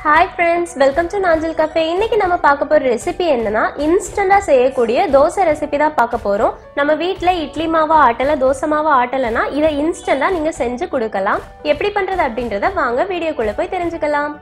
hi friends welcome to Nanjal cafe இன்னைக்கு நம்ம பார்க்க போகிற ரெசிபி என்னன்னா இன்ஸ்டண்டாக செய்யக்கூடிய தோசை ரெசிபி தான் பார்க்க போகிறோம் நம்ம வீட்டில் இட்லி மாவு ஆட்டலை தோசை மாவு ஆட்டலைன்னா இதை இன்ஸ்டண்டாக நீங்கள் செஞ்சு கொடுக்கலாம் எப்படி பண்ணுறது அப்படின்றத வாங்க வீடியோக்குள்ளே போய் தெரிஞ்சுக்கலாம்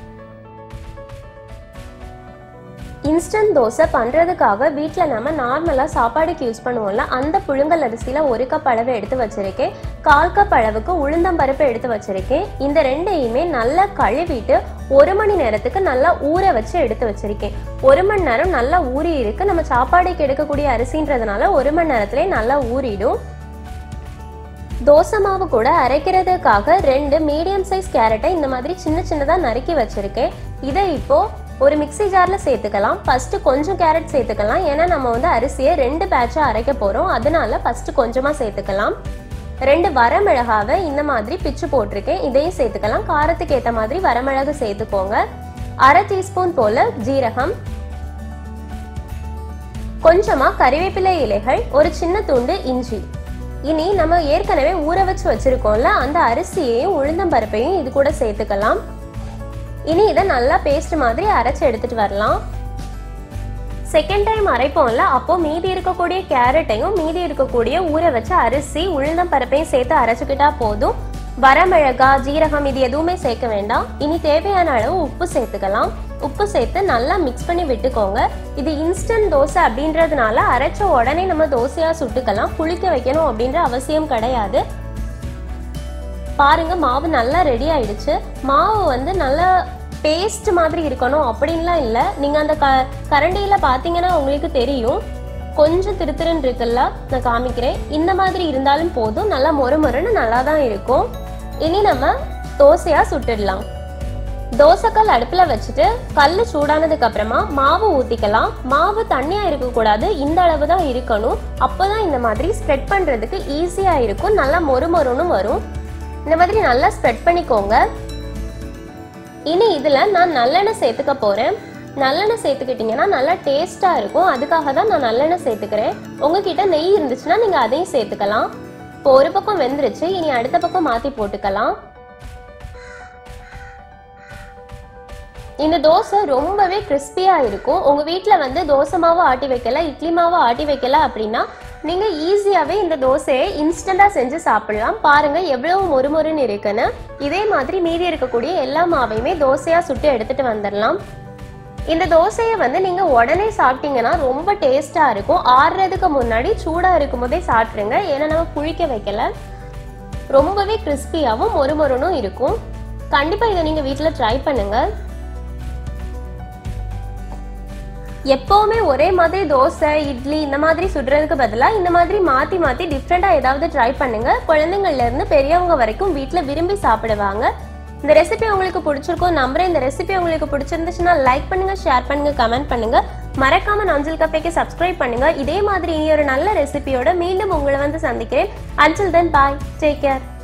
இன்ஸ்டன்ட் தோசை பண்ணுறதுக்காக வீட்டில் நம்ம நார்மலாக சாப்பாடுக்கு யூஸ் பண்ணுவோம்ல அந்த புழுங்கல் அரிசியில் ஒரு கப் அளவு எடுத்து வச்சுருக்கேன் கால் கப் அளவுக்கு உளுந்தம்பருப்பு எடுத்து வச்சுருக்கேன் இந்த ரெண்டையுமே நல்லா கழுவிட்டு ஒரு மணி நேரத்துக்கு நல்லா ஊற வச்சு எடுத்து வச்சுருக்கேன் ஒரு மணி நேரம் நல்லா ஊறி இருக்கு நம்ம சாப்பாடுக்கு எடுக்கக்கூடிய அரிசின்றதுனால ஒரு மணி நேரத்துலேயே நல்லா ஊறிடும் தோசை மாவு கூட அரைக்கிறதுக்காக ரெண்டு மீடியம் சைஸ் கேரட்டை இந்த மாதிரி சின்ன சின்னதாக நறுக்கி வச்சுருக்கேன் இதை இப்போது ஒரு மிக்சி ஜாரில் சேர்த்துக்கலாம் ஃபஸ்ட்டு கொஞ்சம் கேரட் சேர்த்துக்கலாம் ஏன்னா நம்ம வந்து அரிசியை ரெண்டு பேட்சாக அரைக்க போகிறோம் அதனால ஃபஸ்ட்டு கொஞ்சமாக சேர்த்துக்கலாம் ரெண்டு வரமிளகாவை இந்த மாதிரி பிச்சு போட்டிருக்கேன் இதையும் சேர்த்துக்கலாம் காரத்துக்கு ஏற்ற மாதிரி வரமிளகு சேர்த்துக்கோங்க அரை டீஸ்பூன் போல் ஜீரகம் கொஞ்சமாக கறிவேப்பிலை இலைகள் ஒரு சின்ன துண்டு இஞ்சி இனி நம்ம ஏற்கனவே ஊற வச்சு வச்சிருக்கோம்ல அந்த அரிசியையும் உளுந்தம்பருப்பையும் இது கூட சேர்த்துக்கலாம் இனி இதை நல்லா பேஸ்ட் மாதிரி அரைச்சு எடுத்துட்டு வரலாம் செகண்ட் டைம் அரைப்போம்ல அப்போ மீதி இருக்கக்கூடிய கேரட்டையும் மீதி இருக்கக்கூடிய ஊற வச்ச அரிசி உளுந்தம் பருப்பையும் சேர்த்து அரைச்சுக்கிட்டா போதும் வரமிளகா ஜீரகம் இது எதுவுமே சேர்க்க வேண்டாம் இனி தேவையான அளவு உப்பு சேர்த்துக்கலாம் உப்பு சேர்த்து நல்லா மிக்ஸ் பண்ணி விட்டுக்கோங்க இது இன்ஸ்டன்ட் தோசை அப்படின்றதுனால அரைச்ச உடனே நம்ம தோசையாக சுட்டுக்கலாம் புளிக்க வைக்கணும் அப்படின்ற அவசியம் கிடையாது பாருங்க மாவு நல்லா ரெடி ஆயிடுச்சு மாவு வந்து நல்லா பேஸ்ட் மாதிரி இருக்கணும் அப்படின்லாம் இல்லை நீங்கள் அந்த க கரண்டியில் பார்த்தீங்கன்னா உங்களுக்கு தெரியும் கொஞ்சம் திருத்திருன்னு இருக்குல்ல நான் காமிக்கிறேன் இந்த மாதிரி இருந்தாலும் போதும் நல்லா மொறு மொறுன்னு நல்லா தான் இருக்கும் இனி நம்ம தோசையாக சுட்டுடலாம் தோசைக்கல் அடுப்பில் வச்சுட்டு கல் சூடானதுக்கு அப்புறமா மாவு ஊற்றிக்கலாம் மாவு தண்ணியாக இருக்கக்கூடாது இந்த அளவு தான் இருக்கணும் அப்போ தான் இந்த மாதிரி ஸ்ப்ரெட் பண்ணுறதுக்கு ஈஸியாக இருக்கும் நல்லா மொறு மொறுன்னு வரும் இந்த மாதிரி நல்லா ஸ்ப்ரெட் பண்ணிக்கோங்க இனி இதில் நான் நல்லெண்ணெய் சேர்த்துக்க போகிறேன் நல்லெண்ணெய் சேர்த்துக்கிட்டிங்கன்னா நல்லா டேஸ்ட்டாக இருக்கும் அதுக்காக தான் நான் நல்லெண்ணெய் சேர்த்துக்கிறேன் உங்ககிட்ட நெய் இருந்துச்சுன்னா நீங்கள் அதையும் சேர்த்துக்கலாம் இப்போ ஒரு பக்கம் வெந்துருச்சு இனி அடுத்த பக்கம் மாற்றி போட்டுக்கலாம் இந்த தோசை ரொம்பவே கிறிஸ்பியாக இருக்கும் உங்கள் வீட்டில் வந்து தோசை மாவு ஆட்டி வைக்கல இட்லி மாவு ஆட்டி வைக்கல அப்படின்னா நீங்கள் ஈஸியாகவே இந்த தோசையை இன்ஸ்டண்ட்டாக செஞ்சு சாப்பிடலாம் பாருங்கள் எவ்வளவு மொறுமொறுன்னு இருக்குன்னு இதே மாதிரி மீதி இருக்கக்கூடிய எல்லா மாவையுமே தோசையாக சுட்டு எடுத்துகிட்டு வந்துடலாம் இந்த தோசையை வந்து நீங்கள் உடனே சாப்பிட்டீங்கன்னா ரொம்ப டேஸ்ட்டாக இருக்கும் ஆறுறதுக்கு முன்னாடி சூடாக இருக்கும் போதே சாப்பிட்ருங்க ஏன்னா நம்ம புளிக்க வைக்கல ரொம்பவே கிறிஸ்பியாகவும் மொறுமொறுனும் இருக்கும் கண்டிப்பாக இதை நீங்கள் வீட்டில் ட்ரை பண்ணுங்கள் எப்போவுமே ஒரே மாதிரி தோசை இட்லி இந்த மாதிரி சுடுறதுக்கு பதிலாக இந்த மாதிரி மாற்றி மாற்றி டிஃப்ரெண்ட்டாக ஏதாவது ட்ரை பண்ணுங்க குழந்தைங்கள்லேருந்து பெரியவங்க வரைக்கும் வீட்டில் விரும்பி சாப்பிடுவாங்க இந்த ரெசிபி உங்களுக்கு பிடிச்சிருக்கும் நம்புறேன் இந்த ரெசிபி உங்களுக்கு பிடிச்சிருந்துச்சுன்னா லைக் பண்ணுங்க ஷேர் பண்ணுங்க கமெண்ட் பண்ணுங்க மறக்காம நாஞ்சல் கஃபேக்கு சப்ஸ்கிரைப் பண்ணுங்க இதே மாதிரி இனி ஒரு நல்ல ரெசிபியோட மீண்டும் உங்களை வந்து சந்திக்கிறேன் until then bye take care